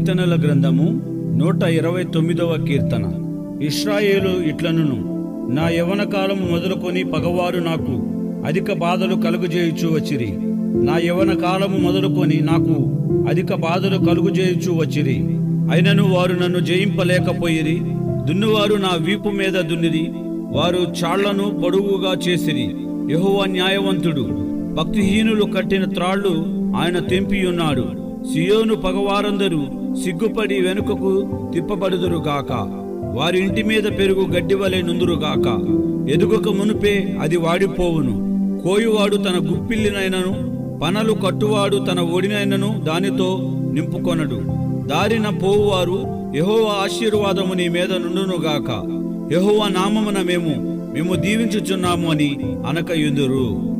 కీర్తనల గ్రంథము నూట ఇరవై తొమ్మిదవ కీర్తన ఇస్రాయేలు ఇట్లనును నా యవన కాలము మొదలుకొని పగవారు నాకు అధిక బాధలు కలుగజేయుచు వచ్చిరి నా యవన కాలము మొదలుకొని నాకు అధిక బాధలు కలుగజేయుచు వచ్చిరి అయినను వారు నన్ను జయింపలేకపోయిరి దున్నువారు నా వీపు మీద దున్నిరి వారు చాళ్లను పొడుగుగా చేసిరి యెహోవా న్యాయవంతుడు భక్తిహీనులు కట్టిన త్రాళ్ళు ఆయన తెంపియున్నాడు సియోను పగవారందరూ సిగ్గుపడి వెనుకకు తిప్పబడుదురుగాక వారి ఇంటి మీద పెరుగు గడ్డివలె నుందురుగాక ఎదుగక మునుపే అది వాడిపోవును కోయువాడు తన గుప్పిల్లినైనను పనలు కట్టువాడు తన ఒడినైనను దానితో నింపుకొనడు దారిన పోవువారు యెహోవా ఆశీర్వాదము నీ మీద నుండునుగాక యెహోవా నామమున మేము మేము దీవించుచున్నాము అని అనకయుందురు